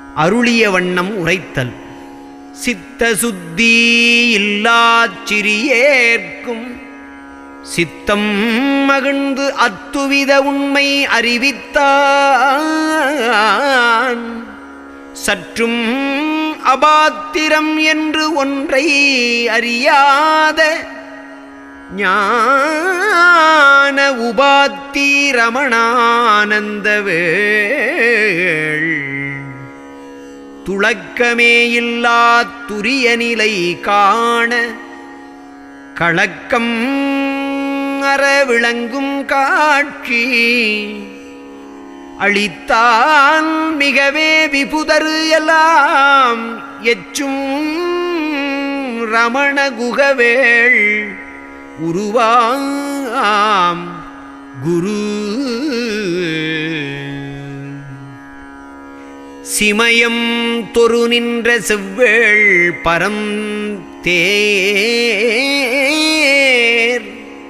அருளிய வண்ணம் உரைத்தல் சித்த சுத்தி இல்லாச் சிறியேற்கும் சித்தம் மகிழ்ந்து அத்துவித உண்மை அறிவித்தான் சற்றும் அபாத்திரம் என்று ஒன்றை அறியாத ஞான உபாத்தி ரமணானந்தவேள் துளக்கமேயில்லா துரிய நிலை காண களக்கம் அற விளங்கும் காட்சி அளித்தான் மிகவே விபுதரு எல்லாம் எச்சும் ரமண குகவேள் உருவாம் குரு சிமயம் தொரு நின்ற செவ்வேள் பரம் தேர்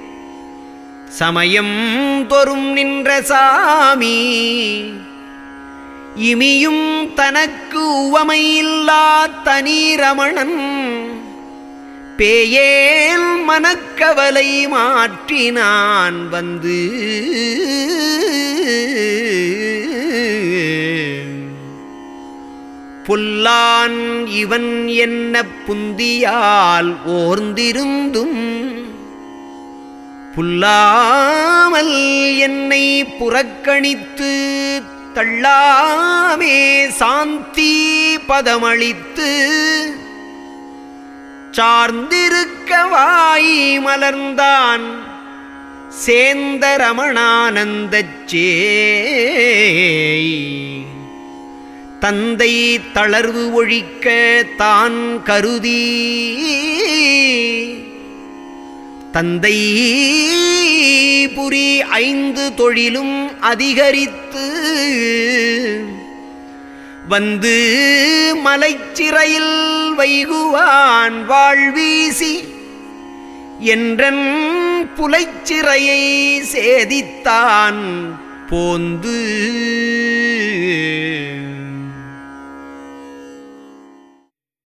சமயம் தொறும் நின்ற சாமி இமியும் தனக்கு உவமையில்லா தனி ரமணன் பேயேல் மனக்கவலை மாற்றினான் வந்து புல்லான் இவன் என்ன புந்தியால் ஓர்ந்திருந்தும் புல்லாமல் என்னை புறக்கணித்து தள்ளாமே சாந்தி பதமளித்து சார்ந்திருக்க வாய் மலர்ந்தான் சேந்த ரமணானந்தச் சேய் தந்தை தளர்வு ஒழிக்க தான் கருதி தந்தை புரி ஐந்து தொழிலும் அதிகரித்து வந்து மலைச்சிறையில் வைகுவான் வாழ்வீசி என்றன் புலைச்சிறையை சேதித்தான் போந்து